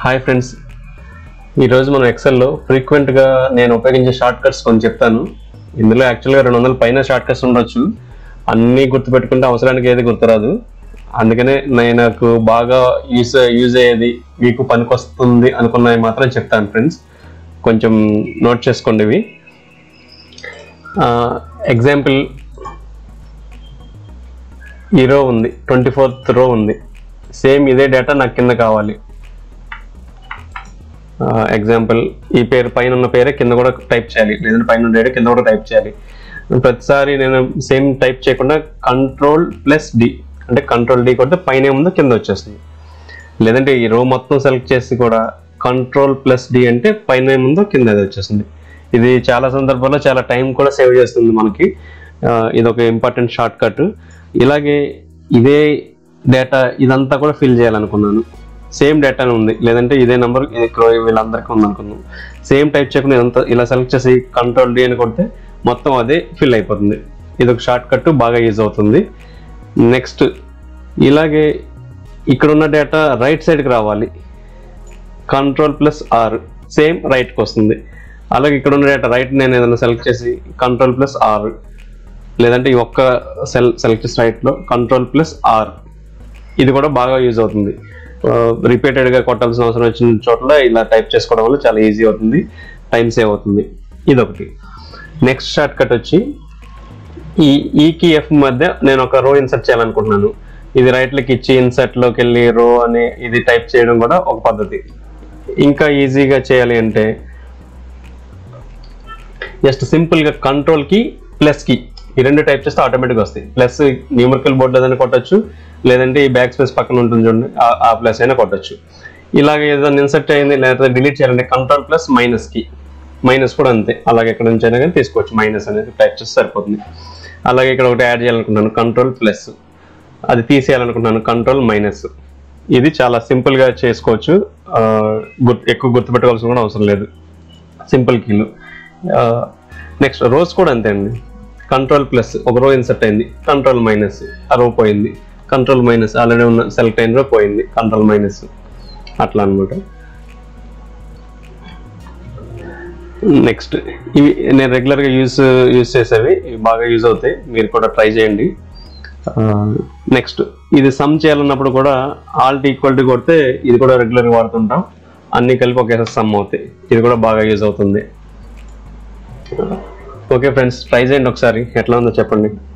hi friends ఈరోజు మనం ఎక్సెల్లో ఫ్రీక్వెంట్గా నేను ఉపయోగించే షార్ట్ కట్స్ కొన్ని చెప్తాను ఇందులో యాక్చువల్గా రెండు వందల పైన షార్ట్ కట్స్ ఉండొచ్చు అన్నీ గుర్తుపెట్టుకుంటే అవసరానికి ఏది గుర్తురాదు అందుకనే నేను నాకు బాగా యూస్ యూజ్ అయ్యేది మీకు పనికొస్తుంది అనుకున్నవి మాత్రం చెప్తాను ఫ్రెండ్స్ కొంచెం నోట్ చేసుకోండి ఇవి ఎగ్జాంపుల్ ఈ రో ఉంది ట్వంటీ ఫోర్త్ రో ఉంది సేమ్ ఇదే డేటా నాకు కింద కావాలి ఎగ్జాంపుల్ ఈ పేరు పైన ఉన్న పేరే కింద కూడా టైప్ చేయాలి లేదంటే పైన ఉన్న డేటా కింద కూడా టైప్ చేయాలి ప్రతిసారి నేను సేమ్ టైప్ చేయకుండా కంట్రోల్ ప్లస్ డి అంటే కంట్రోల్ డి కొడితే పైన ఏముందో కింద వచ్చేస్తుంది లేదంటే ఈ రో మొత్తం సెలెక్ట్ చేసి కూడా కంట్రోల్ ప్లస్ డి అంటే పైన ఏముందో కింద అది వచ్చేస్తుంది ఇది చాలా సందర్భాల్లో చాలా టైం కూడా సేవ్ చేస్తుంది మనకి ఆ, ఇది ఒక ఇంపార్టెంట్ షార్ట్ కట్ ఇలాగే ఇదే డేటా ఇదంతా కూడా ఫిల్ చేయాలనుకున్నాను సేమ్ డేటా ఉంది లేదంటే ఇదే నెంబర్ ఇది క్రో వీళ్ళందరికీ ఉంది అనుకున్నాం సేమ్ టైప్ చేయకుండా ఇదంతా ఇలా సెలెక్ట్ చేసి కంట్రోల్ డి అని కొడితే మొత్తం అదే ఫిల్ అయిపోతుంది ఇది ఒక షార్ట్ కట్ బాగా యూజ్ అవుతుంది నెక్స్ట్ ఇలాగే ఇక్కడ ఉన్న డేటా రైట్ సైడ్కి రావాలి కంట్రోల్ ప్లస్ ఆర్ సేమ్ రైట్కి వస్తుంది అలాగే ఇక్కడ ఉన్న డేటా రైట్ నేను ఏదైనా సెలెక్ట్ చేసి కంట్రోల్ ప్లస్ ఆర్ లేదంటే ఈ ఒక్క సెల్ సెలెక్ట్ చేసి రైట్లో కంట్రోల్ ప్లస్ ఆర్ ఇది కూడా బాగా యూజ్ అవుతుంది రిపీటెడ్గా కొట్టాల్సిన అవసరం వచ్చిన చోట్ల ఇలా టైప్ చేసుకోవడం వల్ల చాలా ఈజీ అవుతుంది టైం సేవ్ అవుతుంది ఇదొకటి నెక్స్ట్ షార్ట్ కట్ వచ్చి ఈ ఈకి ఎఫ్ మధ్య నేను ఒక రో ఇన్సర్ట్ చేయాలనుకుంటున్నాను ఇది రైట్లకి ఇచ్చి ఇన్సర్ట్లోకి వెళ్ళి రో అని ఇది టైప్ చేయడం కూడా ఒక పద్ధతి ఇంకా ఈజీగా చేయాలి అంటే జస్ట్ సింపుల్గా కంట్రోల్కి ప్లస్కి ఈ రెండు టైప్ చేస్తే ఆటోమేటిక్గా వస్తాయి ప్లస్ న్యూమరికల్ బోర్డు ఏదైనా కొట్టచ్చు లేదంటే ఈ బ్యాక్ స్పేస్ పక్కన ఉంటుంది చూడండి ఆ- ఆ ప్లస్ అయినా కొట్టచ్చు ఇలాగ ఏదైనా ఇన్సర్ట్ అయింది లేకపోతే డిలీట్ చేయాలంటే కంట్రోల్ ప్లస్ మైనస్కి మైనస్ కూడా అంతే అలాగే ఎక్కడ నుంచి అయినా కానీ తీసుకోవచ్చు మైనస్ అనేది టైప్ చేస్తే సరిపోతుంది అలాగే ఇక్కడ ఒకటి యాడ్ చేయాలనుకుంటున్నాను కంట్రోల్ ప్లస్ అది తీసేయాలనుకుంటున్నాను కంట్రోల్ మైనస్ ఇది చాలా సింపుల్గా చేసుకోవచ్చు ఆ, గుర్తు ఎక్కువ గుర్తుపెట్టుకోవాల్సిన కూడా అవసరం లేదు సింపుల్ కీలు నెక్స్ట్ రోస్ కూడా అంతే అండి కంట్రోల్ ప్లస్ ఒక రో ఇన్సర్ట్ అయింది కంట్రోల్ మైనస్ ఆ రో పోయింది కంట్రోల్ మైనస్ ఆల్రెడీ ఉన్న సెలెక్ట్ అయిన రో పోయింది కంట్రోల్ మైనస్ అట్లా అనమాట నెక్స్ట్ ఇవి నేను రెగ్యులర్గా యూస్ యూస్ చేసేవి ఇవి బాగా యూజ్ అవుతాయి మీరు కూడా ట్రై చేయండి నెక్స్ట్ ఇది సమ్ చేయాలన్నప్పుడు కూడా ఆల్ట్ ఈక్వల్ టు కొడితే ఇది కూడా రెగ్యులర్గా వాడుతుంటాం అన్ని కలిపి ఒకేసారి సమ్ అవుతాయి ఇది కూడా బాగా యూజ్ అవుతుంది ఓకే ఫ్రెండ్స్ ట్రై చేయండి ఒకసారి ఎట్లా ఉందో చెప్పండి